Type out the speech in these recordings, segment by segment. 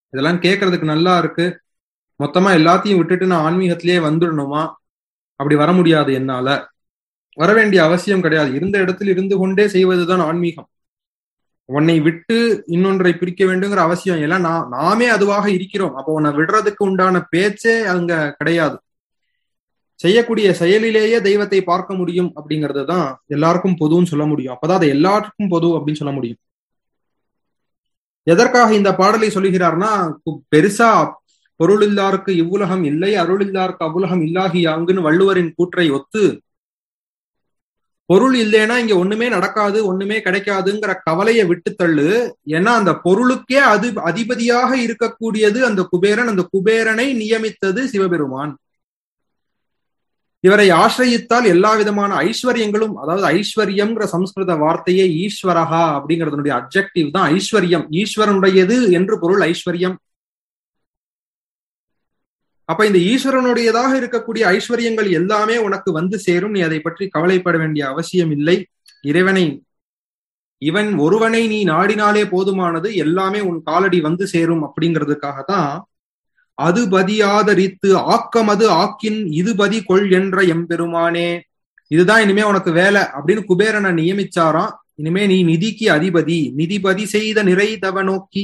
இதெல்லாம் கேட்கறதுக்கு நல்லா இருக்கு மொத்தமா எல்லாத்தையும் விட்டுட்டு நான் ஆன்மீகத்திலேயே வந்துடணுமா அப்படி வர முடியாது என்னால வர வேண்டிய அவசியம் கிடையாது இருந்த இடத்தில் இருந்து கொண்டே செய்வதுதான் ஆன்மீகம் உன்னை விட்டு இன்னொன்றை பிரிக்க வேண்டுங்கிற அவசியம் எல்லாம் நான் நாமே அதுவாக இருக்கிறோம் அப்போ உன்னை விடுறதுக்கு உண்டான பேச்சே அங்க கிடையாது செய்யக்கூடிய செயலிலேயே தெய்வத்தை பார்க்க முடியும் அப்படிங்கிறது தான் எல்லாருக்கும் பொதுன்னு சொல்ல முடியும் அப்பதான் அதை எல்லாருக்கும் பொது அப்படின்னு சொல்ல முடியும் எதற்காக இந்த பாடலை சொல்லுகிறார்னா பெருசா பொருள் இல்லாருக்கு இவ்வுலகம் இல்லை அருள் இல்லாருக்கு அவ்வுலகம் இல்லாகி அங்குன்னு வள்ளுவரின் கூற்றை ஒத்து பொருள் இல்லைன்னா இங்க ஒண்ணுமே நடக்காது ஒண்ணுமே கிடைக்காதுங்கிற கவலையை விட்டு தள்ளு ஏன்னா அந்த பொருளுக்கே அது அதிபதியாக இருக்கக்கூடியது அந்த குபேரன் அந்த குபேரனை நியமித்தது சிவபெருமான் இவரை ஆசிரயித்தால் எல்லா விதமான ஐஸ்வர்யங்களும் அதாவது ஐஸ்வர்யம்ங்கிற சம்ஸ்கிருத வார்த்தையே ஈஸ்வரகா அப்படிங்கறதனுடைய அப்ஜெக்டிவ் தான் ஐஸ்வர்யம் ஈஸ்வரனுடையது என்று பொருள் ஐஸ்வர்யம் அப்ப இந்த ஈஸ்வரனுடையதாக இருக்கக்கூடிய ஐஸ்வர்யங்கள் எல்லாமே உனக்கு வந்து சேரும் நீ அதை பற்றி கவலைப்பட வேண்டிய அவசியம் இல்லை இறைவனை இவன் ஒருவனை நீ நாடினாலே போதுமானது எல்லாமே உன் காலடி வந்து சேரும் அப்படிங்கிறதுக்காக தான் அது பதியாதரித்து ஆக்கமது ஆக்கின் இது பதி கொள் என்ற எம்பெருமானே இதுதான் இனிமே உனக்கு வேலை அப்படின்னு குபேரனை நியமிச்சாராம் இனிமே நீ நிதிக்கு அதிபதி நிதிபதி செய்த நிறைதவ நோக்கி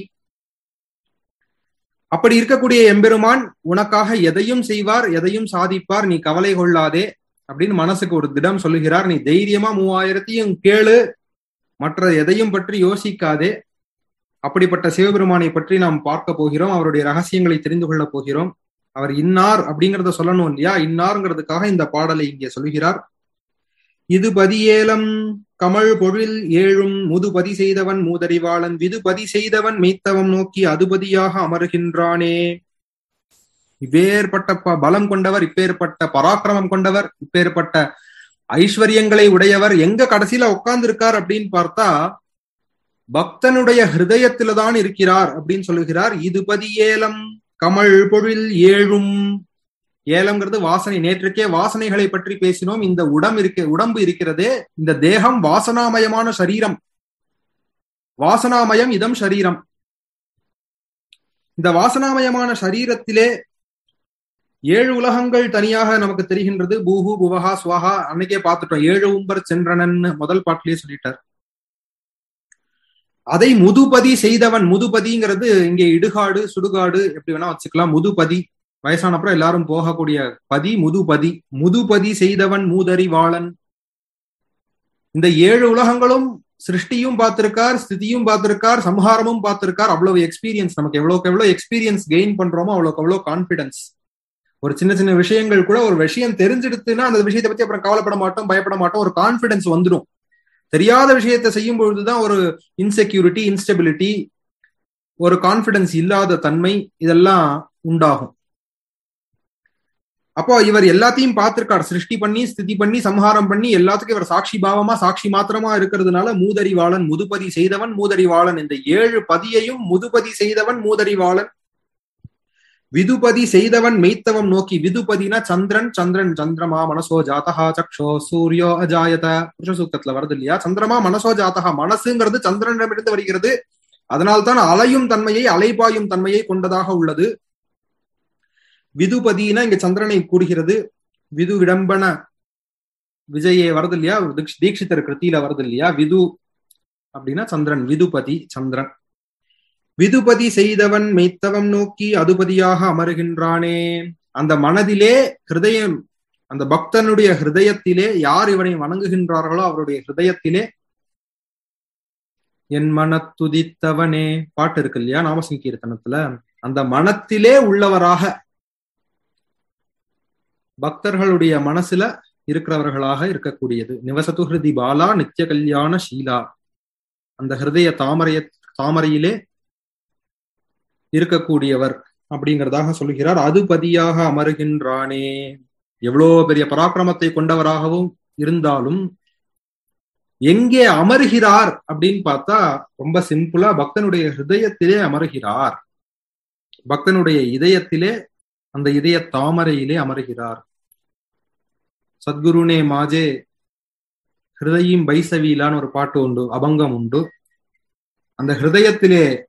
அப்படி இருக்கக்கூடிய எம்பெருமான் உனக்காக எதையும் செய்வார் எதையும் சாதிப்பார் நீ கவலை கொள்ளாதே அப்படின்னு மனசுக்கு ஒரு திடம் சொல்லுகிறார் நீ தைரியமா மூவாயிரத்தையும் கேளு மற்ற எதையும் பற்றி யோசிக்காதே அப்படிப்பட்ட சிவபெருமானை பற்றி நாம் பார்க்க போகிறோம் அவருடைய ரகசியங்களை தெரிந்து கொள்ள போகிறோம் அவர் இன்னார் அப்படிங்கிறத சொல்லணும் இல்லையா இன்னார்ங்கிறதுக்காக இந்த பாடலை இங்கே சொல்கிறார் இது பதியேலம் கமல் பொழில் ஏழும் முதுபதி செய்தவன் மூதறிவாளன் விதுபதி செய்தவன் மெய்த்தவம் நோக்கி அதுபதியாக அமருகின்றானே இப்பேற்பட்ட பலம் கொண்டவர் இப்பேற்பட்ட பராக்கிரமம் கொண்டவர் இப்பேற்பட்ட ஐஸ்வர்யங்களை உடையவர் எங்க கடைசியில உட்கார்ந்து இருக்கார் அப்படின்னு பார்த்தா பக்தனுடைய ஹிருதயத்தில தான் இருக்கிறார் அப்படின்னு சொல்லுகிறார் இது பதியேலம் கமல் பொழில் ஏழும் ஏலம்ங்கிறது வாசனை நேற்றுக்கே வாசனைகளை பற்றி பேசினோம் இந்த உடம் இருக்க உடம்பு இருக்கிறதே இந்த தேகம் வாசனாமயமான சரீரம் வாசனாமயம் இதம் சரீரம் இந்த வாசனாமயமான சரீரத்திலே ஏழு உலகங்கள் தனியாக நமக்கு தெரிகின்றது பூஹு புவஹா சுவஹா அன்னைக்கே பார்த்துட்டோம் ஏழு உம்பர் சென்றனன்னு முதல் பாட்டிலேயே சொல்லிட்டார் அதை முதுபதி செய்தவன் முதுபதிங்கிறது இங்கே இடுகாடு சுடுகாடு எப்படி வேணா வச்சுக்கலாம் முதுபதி வயசானப்புறம் எல்லாரும் போகக்கூடிய பதி முதுபதி முதுபதி செய்தவன் மூதறிவாளன் இந்த ஏழு உலகங்களும் சிருஷ்டியும் பார்த்திருக்கார் ஸ்திதியும் பார்த்திருக்கார் சம்ஹாரமும் பார்த்திருக்கார் அவ்வளவு எக்ஸ்பீரியன்ஸ் நமக்கு எவ்வளவுக்கு எவ்வளவு எக்ஸ்பீரியன்ஸ் கெயின் பண்றோமோ அவ்வளவுக்கு அவ்வளவு கான்பிடன்ஸ் ஒரு சின்ன சின்ன விஷயங்கள் கூட ஒரு விஷயம் தெரிஞ்சிடுத்துன்னா அந்த விஷயத்தை பத்தி அப்புறம் கவலைப்பட மாட்டோம் பயப்பட மாட்டோம் ஒரு கான்பிடன்ஸ் வந்துடும் தெரியாத விஷயத்தை செய்யும் பொழுதுதான் ஒரு இன்செக்யூரிட்டி இன்ஸ்டெபிலிட்டி ஒரு கான்பிடன்ஸ் இல்லாத தன்மை இதெல்லாம் உண்டாகும் அப்போ இவர் எல்லாத்தையும் பார்த்திருக்கார் சிருஷ்டி பண்ணி ஸ்திதி பண்ணி சம்ஹாரம் பண்ணி எல்லாத்துக்கும் இவர் சாட்சி பாவமா சாட்சி மாத்திரமா இருக்கிறதுனால மூதறிவாளன் முதுபதி செய்தவன் மூதறிவாளன் இந்த ஏழு பதியையும் முதுபதி செய்தவன் மூதறிவாளன் விதுபதி செய்தவன் மெய்த்தவம் நோக்கி விதுபதினா சந்திரன் சந்திரன் சந்திரமா மனசோ ஜாதகா சக்ஷோ சூரியோ அஜாயத புருஷ சூக்தத்துல வருது இல்லையா சந்திரமா மனசோ ஜாதகா மனசுங்கிறது சந்திரனிடமிருந்து வருகிறது அதனால்தான் அலையும் தன்மையை அலைபாயும் தன்மையை கொண்டதாக உள்ளது விதுபதினா இங்க சந்திரனை கூறுகிறது விது விடம்பன விஜயே வருது இல்லையா தீட்சிதர் கிருத்தியில வருது இல்லையா விது அப்படின்னா சந்திரன் விதுபதி சந்திரன் விதுபதி செய்தவன் மெய்த்தவம் நோக்கி அதுபதியாக அமருகின்றானே அந்த மனதிலே ஹிருதயம் அந்த பக்தனுடைய ஹிருதயத்திலே யார் இவனை வணங்குகின்றார்களோ அவருடைய ஹிருதயத்திலே என் மனத்துதித்தவனே பாட்டு இருக்கு இல்லையா நாமசங்கீர்த்தனத்துல அந்த மனத்திலே உள்ளவராக பக்தர்களுடைய மனசுல இருக்கிறவர்களாக இருக்கக்கூடியது நிவசத்து ஹிருதி பாலா நித்திய கல்யாண ஷீலா அந்த ஹிருதய தாமரைய தாமரையிலே இருக்கக்கூடியவர் அப்படிங்கிறதாக சொல்லுகிறார் அது பதியாக அமருகின்றானே எவ்வளோ பெரிய பராக்கிரமத்தை கொண்டவராகவும் இருந்தாலும் எங்கே அமருகிறார் அப்படின்னு பார்த்தா ரொம்ப சிம்பிளா பக்தனுடைய ஹிருதயத்திலே அமருகிறார் பக்தனுடைய இதயத்திலே அந்த இதய தாமரையிலே அமருகிறார் சத்குருனே மாஜே ஹிருதயம் பைசவீலான்னு ஒரு பாட்டு உண்டு அபங்கம் உண்டு அந்த ஹிருதயத்திலே